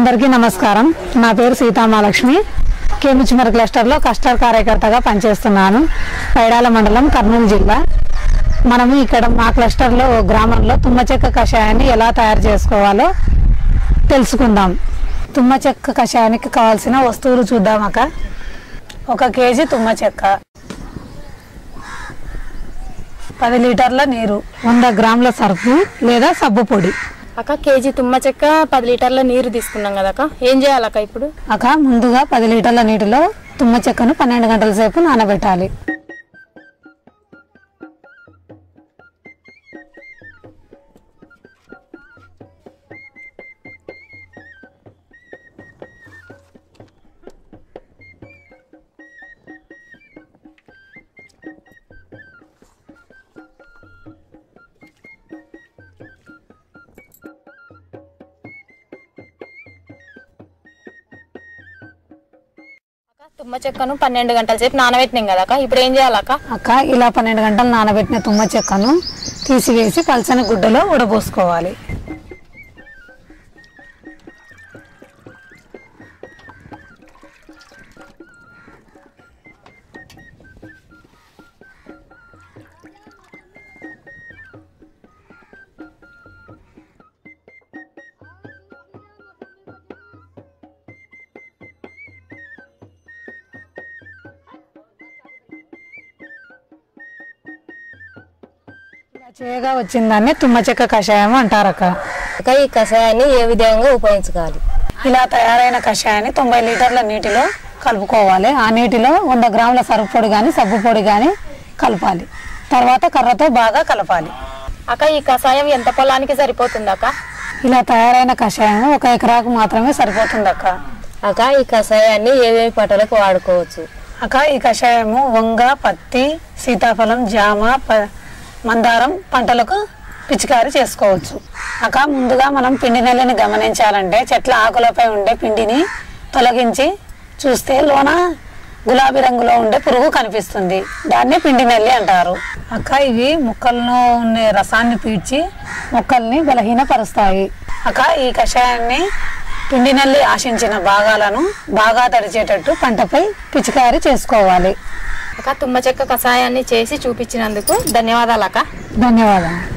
అందరికీ నమస్కారం నా పేరు సీతామహాలక్ష్మి కేమిచిమర క్లస్టర్లో కస్టర్ కార్యకర్తగా పనిచేస్తున్నాను పైడాల మండలం కర్నూలు జిల్లా మనము ఇక్కడ మా క్లస్టర్లో ఓ గ్రామంలో తుమ్మ చెక్క కషాయాన్ని ఎలా తయారు చేసుకోవాలో తెలుసుకుందాం తుమ్మ చెక్క కషాయానికి కావాల్సిన వస్తువులు చూద్దామక ఒక కేజీ తుమ్మ చెక్క పది లీటర్ల నీరు వంద గ్రాముల సర్ఫు లేదా సబ్బు పొడి అక్క కేజీ తుమ్మ చెక్క పది లీటర్ల నీరు తీసుకున్నాం కదా అక్క ఏం చేయాలక్క ఇప్పుడు అక ముందుగా పది లీటర్ల నీటిలో తుమ్మ చెక్కను పన్నెండు గంటల సేపు నానబెట్టాలి అక్క తుమ్మ చెక్కను పన్నెండు గంటల సేపు నానబెట్టినాం కదా అక్క ఇప్పుడు ఏం చేయాలక్క అక్క ఇలా పన్నెండు గంటలు నానబెట్టిన తుమ్మ చెక్కను తీసివేసి పల్చని గుడ్డలో ఉడబోసుకోవాలి ఇలా చేయగా వచ్చిందాన్ని తుమ్మ చెక్క కషాయం అంటారక్క ఇక ఈ కషాయాన్ని ఏ విధంగా ఉపయోగించుకోవాలి ఇలా తయారైన కషాయాన్ని తొంభై లీటర్ల నీటిలో కలుపుకోవాలి ఆ నీటిలో వంద గ్రాముల సరుపు పొడి కానీ సబ్బు పొడి కానీ కలపాలి తర్వాత కర్రతో బాగా కలపాలి అక్క ఈ కషాయం ఎంత పొలానికి సరిపోతుంది అక్క ఇలా తయారైన కషాయం ఒక ఎకరాకు మాత్రమే సరిపోతుంది అక్క అక్క ఈ కషాయాన్ని ఏవేవి పంటలకు వాడుకోవచ్చు అక్క ఈ కషాయము వంగ పత్తి సీతాఫలం జామ ప- మందారం పంటలకు పిచికారి చేసుకోవచ్చు అక్క ముందుగా మనం పిండి నెల్లని గమనించాలంటే చెట్ల ఆకులపై ఉండే పిండిని తొలగించి చూస్తే లోన గులాబీ రంగులో ఉండే పురుగు కనిపిస్తుంది దాన్ని పిండి నెల్లి అంటారు అక్క ఇవి మొక్కల్లో ఉండే రసాన్ని పీడ్చి మొక్కల్ని బలహీనపరుస్తాయి అక్క ఈ కషాయాన్ని పిండి నల్లి ఆశించిన భాగాలను బాగా తడిచేటట్టు పంటపై పిచికారి చేసుకోవాలి అక్క తుమ్మ చెక్క కషాయాన్ని చేసి చూపించినందుకు ధన్యవాదాలు అక్క ధన్యవాదాలు